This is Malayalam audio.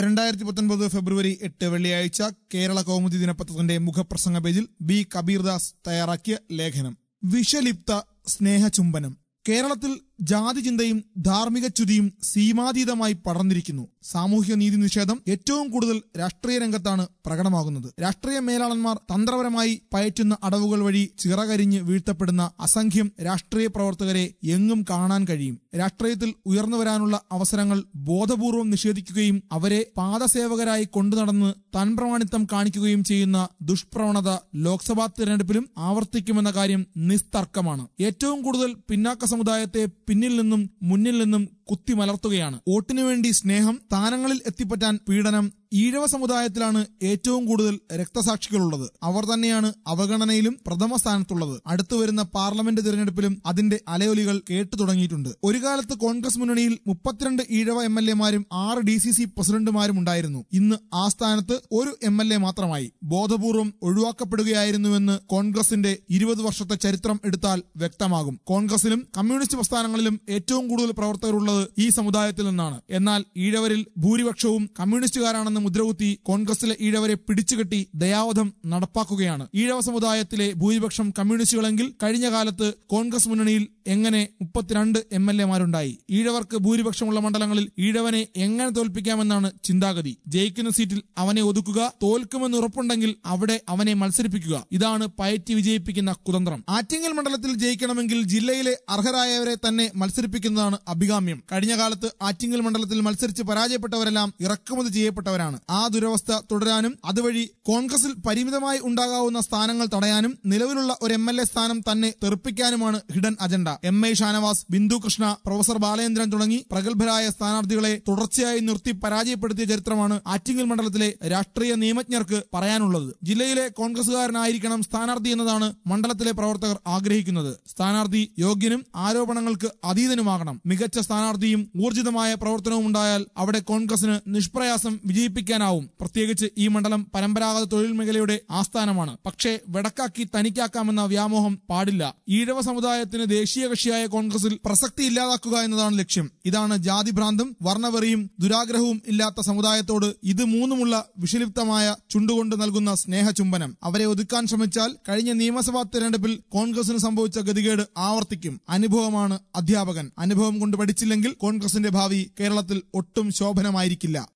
രണ്ടായിരത്തി പത്തൊൻപത് ഫെബ്രുവരി എട്ട് വെള്ളിയാഴ്ച കേരള കൗമുദി ദിനപത്രത്തിന്റെ മുഖപ്രസംഗ പേജിൽ ബി കബീർദാസ് തയ്യാറാക്കിയ ലേഖനം വിഷലിപ്ത സ്നേഹചുംബനം കേരളത്തിൽ ജാതിചിന്തയും ധാർമ്മിക ച്യുതിയും സീമാതീതമായി പടർന്നിരിക്കുന്നു സാമൂഹ്യ നീതി നിഷേധം ഏറ്റവും കൂടുതൽ രാഷ്ട്രീയ രംഗത്താണ് പ്രകടമാകുന്നത് രാഷ്ട്രീയ മേലാളന്മാർ തന്ത്രപരമായി പയറ്റുന്ന അടവുകൾ വഴി ചിറകരിഞ്ഞ് വീഴ്ത്തപ്പെടുന്ന അസംഖ്യം രാഷ്ട്രീയ പ്രവർത്തകരെ എങ്ങും കാണാൻ കഴിയും രാഷ്ട്രീയത്തിൽ ഉയർന്നു വരാനുള്ള അവസരങ്ങൾ ബോധപൂർവം നിഷേധിക്കുകയും അവരെ പാദസേവകരായി കൊണ്ടുനടന്ന് തൻപ്രമാണിത്വം കാണിക്കുകയും ചെയ്യുന്ന ദുഷ്പ്രവണത ലോക്സഭാ തിരഞ്ഞെടുപ്പിലും ആവർത്തിക്കുമെന്ന കാര്യം നിസ്തർക്കമാണ് ഏറ്റവും കൂടുതൽ പിന്നാക്ക സമുദായത്തെ പിന്നിൽ നിന്നും മുന്നിൽ നിന്നും കുത്തിമലർത്തുകയാണ് വോട്ടിനു വേണ്ടി സ്നേഹം സ്ഥാനങ്ങളിൽ എത്തിപ്പറ്റാൻ പീഡനം ഈഴവ സമുദായത്തിലാണ് ഏറ്റവും കൂടുതൽ രക്തസാക്ഷികളുള്ളത് അവർ തന്നെയാണ് അവഗണനയിലും പ്രഥമ സ്ഥാനത്തുള്ളത് അടുത്തുവരുന്ന പാർലമെന്റ് തിരഞ്ഞെടുപ്പിലും അതിന്റെ അലയൊലികൾ കേട്ടു തുടങ്ങിയിട്ടുണ്ട് ഒരു കാലത്ത് കോൺഗ്രസ് മുന്നണിയിൽ മുപ്പത്തിരണ്ട് ഈഴവ എം എൽ എമാരും ആറ് ഡി സി സി പ്രസിഡന്റുമാരും ഉണ്ടായിരുന്നു ഇന്ന് ആ സ്ഥാനത്ത് ഒരു എം എൽ എ മാത്രമായി ബോധപൂർവം ഒഴിവാക്കപ്പെടുകയായിരുന്നുവെന്ന് കോൺഗ്രസിന്റെ ഇരുപത് വർഷത്തെ ചരിത്രം എടുത്താൽ വ്യക്തമാകും കോൺഗ്രസിലും കമ്മ്യൂണിസ്റ്റ് പ്രസ്ഥാനങ്ങളിലും ഏറ്റവും കൂടുതൽ പ്രവർത്തകരുള്ളത് ഈ സമുദായത്തിൽ നിന്നാണ് എന്നാൽ ഈഴവരിൽ ഭൂരിപക്ഷവും കമ്മ്യൂണിസ്റ്റുകാരാണെന്ന് മുദ്രകുത്തി കോൺഗ്രസിലെ ഈഴവരെ പിടിച്ചുകെട്ടി ദയാവധം നടപ്പാക്കുകയാണ് ഈഴവ സമുദായത്തിലെ ഭൂരിപക്ഷം കമ്മ്യൂണിസ്റ്റുകളെങ്കിൽ കഴിഞ്ഞ കാലത്ത് കോൺഗ്രസ് മുന്നണിയിൽ എങ്ങനെ മുപ്പത്തിരണ്ട് എം എൽ എമാരുണ്ടായി ഈഴവർക്ക് ഭൂരിപക്ഷമുള്ള മണ്ഡലങ്ങളിൽ ഈഴവനെ എങ്ങനെ തോൽപ്പിക്കാമെന്നാണ് ചിന്താഗതി ജയിക്കുന്ന സീറ്റിൽ അവനെ ഒതുക്കുക തോൽക്കുമെന്ന് ഉറപ്പുണ്ടെങ്കിൽ അവിടെ അവനെ മത്സരിപ്പിക്കുക ഇതാണ് പയറ്റി വിജയിപ്പിക്കുന്ന കുതന്ത്രം ആറ്റിങ്ങൽ മണ്ഡലത്തിൽ ജയിക്കണമെങ്കിൽ ജില്ലയിലെ അർഹരായവരെ തന്നെ മത്സരിപ്പിക്കുന്നതാണ് അഭികാമ്യം കഴിഞ്ഞ കാലത്ത് ആറ്റിങ്ങൽ മണ്ഡലത്തിൽ മത്സരിച്ച് പരാജയപ്പെട്ടവരെല്ലാം ഇറക്കുമതി ചെയ്യപ്പെട്ടവരാണ് ആ ദുരവസ്ഥ തുടരാനും അതുവഴി കോൺഗ്രസിൽ പരിമിതമായി ഉണ്ടാകാവുന്ന സ്ഥാനങ്ങൾ തടയാനും നിലവിലുള്ള ഒരു എം എൽ എ സ്ഥാനം തന്നെ തെറിപ്പിക്കാനുമാണ് hidden agenda M I Shanavas Bindu Krishna professor Balendran തുടങ്ങി പ്രഗത്ഭരായ സ്ഥാനാർത്ഥികളെ തുടർച്ചയായി നിർത്തി പരാജയപ്പെടുത്തിയ ചരിത്രമാണ് ആറ്റിങ്ങൽ മണ്ഡലത്തിലെ രാഷ്ട്രീയ നിയമജ്ഞർക്ക് പറയാനുള്ളത് ജില്ലയിലെ കോൺഗ്രസുകാരനായിരിക്കണം സ്ഥാനാർത്ഥി എന്നതാണ് മണ്ഡലത്തിലെ പ്രവർത്തകർ ആഗ്രഹിക്കുന്നത് സ്ഥാനാർത്ഥി യോഗ്യനും ആരോപണങ്ങൾക്ക് അതീതനുമാകണം മികച്ച സ്ഥാനാർത്ഥിയും ഊർജിതമായ പ്രവർത്തനവും ഉണ്ടായാൽ അവിടെ കോൺഗ്രസിന് നിഷ്പ്രയാസം വിജയിപ്പിക്കാനാവും പ്രത്യേകിച്ച് ഈ മണ്ഡലം പരമ്പരാഗത തൊഴിൽ മേഖലയുടെ ആസ്ഥാനമാണ് പക്ഷേ വെടക്കാക്കി തനിക്കാക്കാമെന്ന വ്യാമോഹം പാടില്ല ഈഴവ സമുദായത്തിന് ദേശീയ കക്ഷിയായ കോൺഗ്രസിൽ പ്രസക്തി ഇല്ലാതാക്കുക എന്നതാണ് ലക്ഷ്യം ഇതാണ് ജാതിഭ്രാന്തും വർണ്ണവെറിയും ദുരാഗ്രഹവും ഇല്ലാത്ത സമുദായത്തോട് ഇത് മൂന്നുമുള്ള വിഷലിപ്തമായ ചുണ്ടുകൊണ്ട് നൽകുന്ന സ്നേഹചുംബനം അവരെ ഒതുക്കാൻ ശ്രമിച്ചാൽ കഴിഞ്ഞ നിയമസഭാ തെരഞ്ഞെടുപ്പിൽ കോൺഗ്രസിന് സംഭവിച്ച ഗതികേട് ആവർത്തിക്കും അനുഭവമാണ് അധ്യാപകൻ അനുഭവം കൊണ്ട് പഠിച്ചില്ലെങ്കിൽ കോൺഗ്രസിന്റെ ഭാവി കേരളത്തിൽ ഒട്ടും ശോഭനമായിരിക്കില്ല